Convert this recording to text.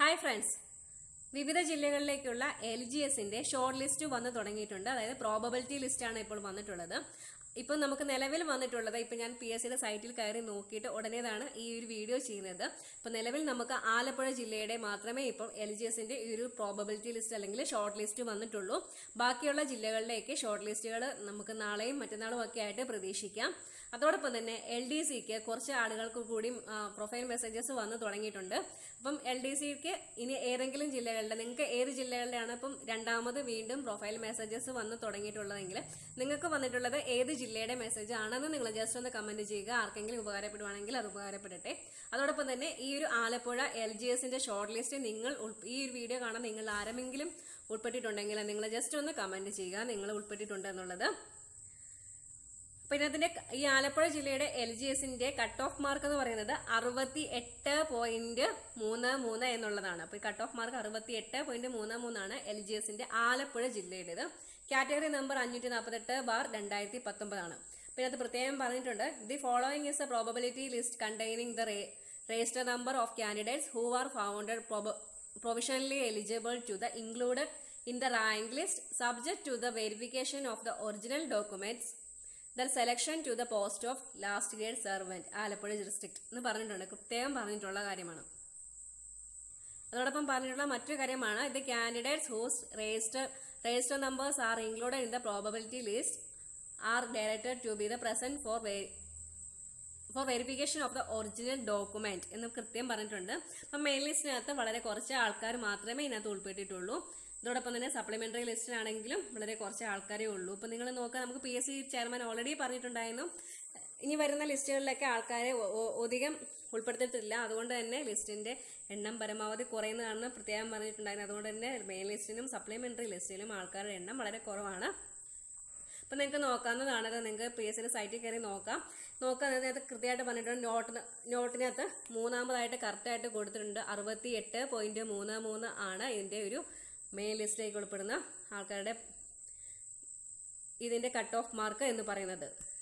hi friends വിവിധ ജില്ലകളിലേക്കുള്ള L G എസിന്റെ ഷോർട്ട് ലിസ്റ്റ് വന്ന് തുടങ്ങിയിട്ടുണ്ട് അതായത് പ്രോബബിലിറ്റി ലിസ്റ്റ് ആണ് ഇപ്പോൾ വന്നിട്ടുള്ളത് ഇപ്പം നമുക്ക് നിലവിൽ വന്നിട്ടുള്ളത് ഇപ്പം ഞാൻ പി എസ് സിയുടെ സൈറ്റിൽ കയറി നോക്കിയിട്ട് ഉടനെതാണ് ഈ ഒരു വീഡിയോ ചെയ്യുന്നത് ഇപ്പം നിലവിൽ നമുക്ക് ആലപ്പുഴ ജില്ലയുടെ മാത്രമേ ഇപ്പോൾ എൽ ജി എസിന്റെ ഈ ഒരു പ്രോബബിലിറ്റി ലിസ്റ്റ് അല്ലെങ്കിൽ ഷോർട്ട് ലിസ്റ്റ് വന്നിട്ടുള്ളൂ ബാക്കിയുള്ള ജില്ലകളിലേക്ക് ഷോർട്ട് ലിസ്റ്റുകൾ നമുക്ക് നാളെയും മറ്റന്നാളും ഒക്കെ ആയിട്ട് പ്രതീക്ഷിക്കാം അതോടൊപ്പം തന്നെ എൽ ഡി സിക്ക് കുറച്ച് ആളുകൾക്ക് കൂടി പ്രൊഫൈൽ മെസ്സേജസ് വന്ന് തുടങ്ങിയിട്ടുണ്ട് അപ്പം എൽ ഡി സിക്ക് ഇനി ഏതെങ്കിലും ജില്ലകളുടെ നിങ്ങൾക്ക് ഏത് ജില്ലകളിലാണ് ഇപ്പം രണ്ടാമത് വീണ്ടും പ്രൊഫൈൽ മെസ്സേജസ് വന്ന് തുടങ്ങിയിട്ടുള്ളതെങ്കിൽ നിങ്ങൾക്ക് വന്നിട്ടുള്ളത് ഏത് ജില്ലയുടെ മെസ്സേജ് ആണെന്ന് നിങ്ങൾ ജസ്റ്റ് ഒന്ന് കമന്റ് ചെയ്യുക ആർക്കെങ്കിലും ഉപകാരപ്പെടുവാണെങ്കിൽ അത് ഉപകാരപ്പെടട്ടെ അതോടൊപ്പം തന്നെ ഈ ഒരു ആലപ്പുഴ എൽ ജി എസിന്റെ ഷോർട്ട് ലിസ്റ്റ് നിങ്ങൾ ഉൾ- ഈ ഒരു വീഡിയോ കാണാൻ നിങ്ങൾ ആരെങ്കിലും ഉൾപ്പെട്ടിട്ടുണ്ടെങ്കിൽ നിങ്ങൾ ജസ്റ്റ് ഒന്ന് കമന്റ് ചെയ്യുക നിങ്ങൾ ഉൾപ്പെട്ടിട്ടുണ്ട് എന്നുള്ളത് പിന്നെ അതിന്റെ ഈ ആലപ്പുഴ ജില്ലയുടെ എൽ ജി എസിന്റെ കട്ട് ഓഫ് മാർക്ക് എന്ന് പറയുന്നത് അറുപത്തി എട്ട് പോയിന്റ് മൂന്ന് മൂന്ന് എന്നുള്ളതാണ് അപ്പൊ ഈ കട്ട് ഓഫ് മാർക്ക് അറുപത്തി എട്ട് പോയിന്റ് മൂന്ന് മൂന്നാണ് എൽ ജി എസിന്റെ ആലപ്പുഴ ജില്ലയുടേത് കാറ്റഗറി നമ്പർ അഞ്ഞൂറ്റി നാൽപ്പത്തെട്ട് ബാർ രണ്ടായിരത്തി പത്തൊമ്പതാണ് പിന്നെ അത് പ്രത്യേകം പറഞ്ഞിട്ടുണ്ട് the following is a probability list containing the register number of candidates who are founded provisionally eligible to the included in the rank list subject to the verification of the original documents their selection to the post of last grade servant Alappuzha district എന്ന് പറഞ്ഞിട്ടുണ്ട് പ്രത്യേകം പറഞ്ഞിട്ടുള്ള കാര്യമാണ് അതോടൊപ്പം പറഞ്ഞിട്ടുള്ള മറ്റൊരു കാര്യമാണ് ഇത് candidates whose register register numbers are included in the probability list are directed to be the present for for verification of the original document എന്ന് കൃത്യം പറഞ്ഞിട്ടുണ്ട് അപ്പം മെയിൻ ലിസ്റ്റിനകത്ത് വളരെ കുറച്ച് ആൾക്കാർ മാത്രമേ ഇതിനകത്ത് ഉൾപ്പെട്ടിട്ടുള്ളൂ ഇതോടൊപ്പം തന്നെ സപ്ലിമെന്ററി ലിസ്റ്റിലാണെങ്കിലും വളരെ കുറച്ച് ആൾക്കാരേ ഉള്ളൂ ഇപ്പം നിങ്ങൾ നോക്കുക നമുക്ക് P S C chairman already പറഞ്ഞിട്ടുണ്ടായിരുന്നു ഇനി വരുന്ന ലിസ്റ്റുകളിലൊക്കെ ആൾക്കാരെ ഒ- ഒ- അധികം ഉൾപ്പെടുത്തിയിട്ടില്ല അതുകൊണ്ട് തന്നെ ലിസ്റ്റിന്റെ എണ്ണം പരമാവധി കുറയുന്നതാണെന്ന് പ്രത്യേകം പറഞ്ഞിട്ടുണ്ടായിരുന്നു അതുകൊണ്ട് തന്നെ മെയിൻ ലിസ്റ്റിനും സപ്ലിമെന്ററി ലിസ്റ്റിലും ആൾക്കാരുടെ എണ്ണം വളരെ കുറവാണ് അപ്പം നിങ്ങൾക്ക് നോക്കാവുന്നതാണ് അത് നിങ്ങൾക്ക് പി എസ് സിയുടെ സൈറ്റിൽ കയറി നോക്കാം നോക്കാൻ അതിനകത്ത് കൃത്യമായിട്ട് പറഞ്ഞിട്ടുണ്ട് നോട്ടിന് നോട്ടിനകത്ത് മൂന്നാമതായിട്ട് കറക്റ്റായിട്ട് കൊടുത്തിട്ടുണ്ട് അറുപത്തി എട്ട് പോയിന്റ് മൂന്ന് മൂന്ന് ആണ് ഇതിന്റെ ഒരു മെയിൻ ലിസ്റ്റിലേക്ക് ഉൾപ്പെടുന്ന ആൾക്കാരുടെ ഇതിന്റെ കട്ട് ഓഫ് മാർക്ക് എന്ന് പറയുന്നത്